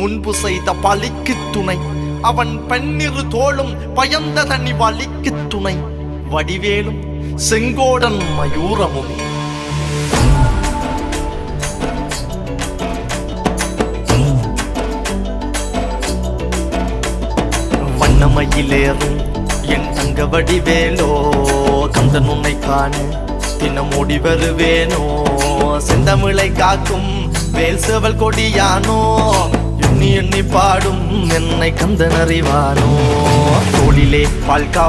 முன்பு செய்த பலிக்கு துணை அவன் பன்னிரு தோளும் பயந்த தனி வலிக்கு துணை வடிவேலும் செங்கோடன் மயூரமுமே வண்ணமயிலேறும் என் தங்க வடிவேலோ கந்தன் உன்னை காண தினம் ஓடி வருவேனோ செந்தமிழை காக்கும் வேல் செவல் கொடியானோ எண்ணி எண்ணி பாடும் என்னை கந்தன் அறிவானோ தோளிலே பால்கா